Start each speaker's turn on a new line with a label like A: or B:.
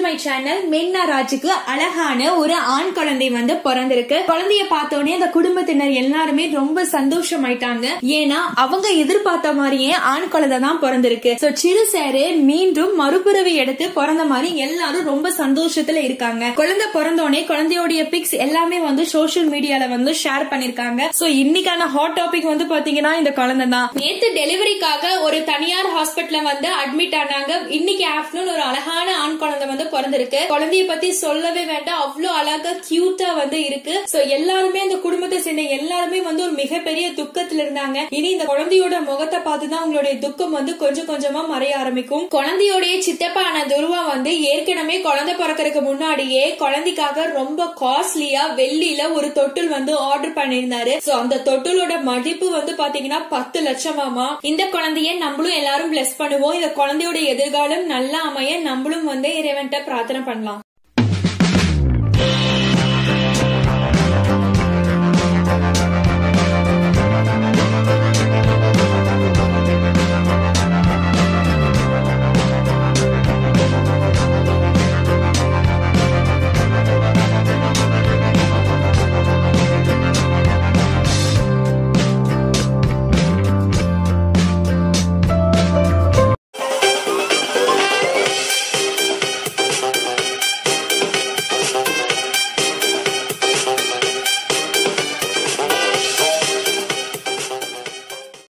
A: my channel மென்னா ராஜுக்கு அழகான ஒரு ஆண் குழந்தை வந்து பிறந்திருக்கு குழந்தைய பார்த்தோன்னே அந்த குடும்பத்தினர் எல்லாருமே ரொம்ப சந்தோஷமாயிட்டாங்க ஏன்னா அவங்க எதிர்பார்த்த மாதிரியே ஆண் குழந்தை தான் பிறந்திருக்கு சோ சிறு சேரு மீண்டும் மறுபிறவி எடுத்து பிறந்த மாதிரி எல்லாரும் ரொம்ப சந்தோஷத்துல இருக்காங்க குழந்தை பிறந்தோடனே குழந்தையோடைய பிக்ஸ் எல்லாமே வந்து சோஷியல் மீடியால வந்து ஷேர் பண்ணிருக்காங்க சோ இன்னைக்கான ஹாட் டாபிக் வந்து பாத்தீங்கன்னா இந்த குழந்தை தான் நேத்து டெலிவரிக்காக ஒரு தனியார் ஹாஸ்பிட்டல்ல வந்து அட்மிட் ஆனாங்க இன்னைக்கு ஆஃப்டர்நூன் ஒரு அழகான ஆண் குழந்தை வந்து பிறந்திருக்கு குழந்தைய பத்தி சொல்லவே வேண்டாம் அவ்வளவு அழகா கியூட்டா வந்து இருக்கு சோ எல்லாருமே அந்த குடும்பத்தை சேர்ந்த எல்லாருமே வந்து ஒரு மிகப்பெரிய துக்கத்துல இருந்தாங்க இனி இந்த குழந்தையோட முகத்தை பார்த்துதான் உங்களுடைய துக்கம் வந்து கொஞ்சம் கொஞ்சமா மறைய ஆரம்பிக்கும் குழந்தையோடைய சித்தப்பான துருவா வந்து ஏற்கனவே குழந்தை பிறக்கறதுக்கு முன்னாடியே குழந்தைக்காக ரொம்ப காஸ்ட்லியா வெள்ளியில ஒரு தொட்டில் வந்து ஆர்டர் பண்ணியிருந்தாரு சோ அந்த தொட்டிலோட மதிப்பு வந்து பாத்தீங்கன்னா பத்து லட்சமாமா இந்த குழந்தைய நம்மளும் எல்லாரும் பிளஸ் பண்ணுவோம் இந்த குழந்தையோட எதிர்காலம் நல்லா அமைய நம்மளும் வந்து இறைவன்ட்ட பிரார்த்தனை பண்ணலாம்